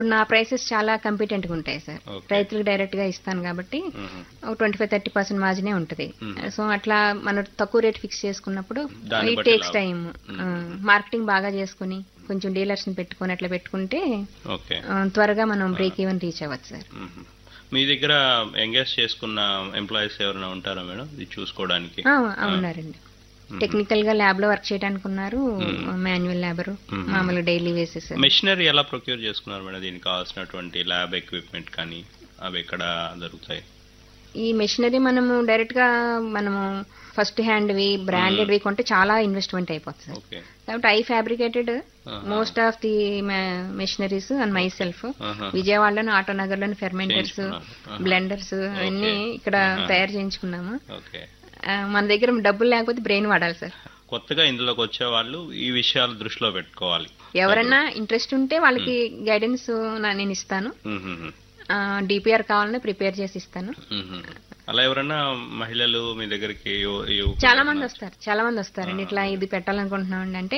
నా ప్రైసెస్ చాలా కంపిటెంట్ గా ఉంటాయి సార్ Okay. రైతులకు డైరెక్ట్ గా ఇస్తాను కాబట్టి మ్మ్. ఒక ట్వంటీ ఫైవ్ థర్టీ పర్సెంట్ మార్జినే ఉంటుంది Mhm. సో అట్లా మనం తక్కువ రేట్ ఫిక్స్ చేసుకున్నప్పుడు దాన్ని ఇట్ బట్టి టేక్స్ లాభం. టైం మార్కెటింగ్ బాగా చేసుకుని కొంచెం డీలర్స్ ని పెట్టుకొని అట్లా పెట్టుకుంటే ఓకే ఆ, త్వరగా మనం బ్రేక్ ఈవెన్ రీచ్ అవ్వచ్చు సార్ మ్మ్. మీ దగ్గర ఎంగేజ్ చేసుకున్న ఎంప్లాయీస్ ఎవరైనా ఉంటారా మేడం ఇది చూసుకోవడానికి ఆ, ఉన్నారండి టెక్నికల్ గా ల్యాబ్ లో వర్క్ చేయడానికి ఉన్నారు మాన్యువల్ లేబర్ Mhm. మామూలు డైలీ వేసెస్ మెషినరీ ఎలా ప్రొక్యూర్ చేసుకున్నారు మేడం దీనికి కావాల్సినటువంటి ల్యాబ్ ఎక్విప్మెంట్ కానీ అవి ఎక్కడ దొరుకుతాయి ఈ మెషినరీ మనము డైరెక్ట్ గా మనము ఫస్ట్ హ్యాండ్ వి బ్రాండెడ్ వి కొంటే చాలా ఇన్వెస్ట్మెంట్ అయిపోతుంది సార్ ఓకే కాబట్టి ఐ ఫ్యాబ్రికేటెడ్ ఆహా. Most of the machineries and myself ఆహా. విజయవాడలోని ఆటోనగర్ లోని ఫెర్మెంటర్స్ చేయించుకున్నారు. ఆహా. బ్లెండర్స్ అన్ని ఇక్కడ ఆహా. తయారు చేయించుకున్నాము ఓకే ఆ, మన దగ్గర డబ్బులు లేకపోతే బ్రెయిన్ వాడాలి సార్ కొత్తగా ఇందులోకి వచ్చే వాళ్ళు ఈ విషయాలు దృష్టిలో పెట్టుకోవాలి ఎవరన్నా ఇంట్రెస్ట్ ఉంటే వాళ్ళకి గైడెన్స్ నేను ఇస్తాను మ్మ్. డిపిఆర్ కావాలని ప్రిపేర్ చేసి ఇస్తాను మ్మ్. అలా ఎవరైనా మహిళలు మీ దగ్గరికి యు- యువకులు చాలా మంది ఎవరైనా వస్తారు చాలా మంది వస్తారండి ఇట్లా ఇది పెట్టాలనుకుంటున్నాం అంటే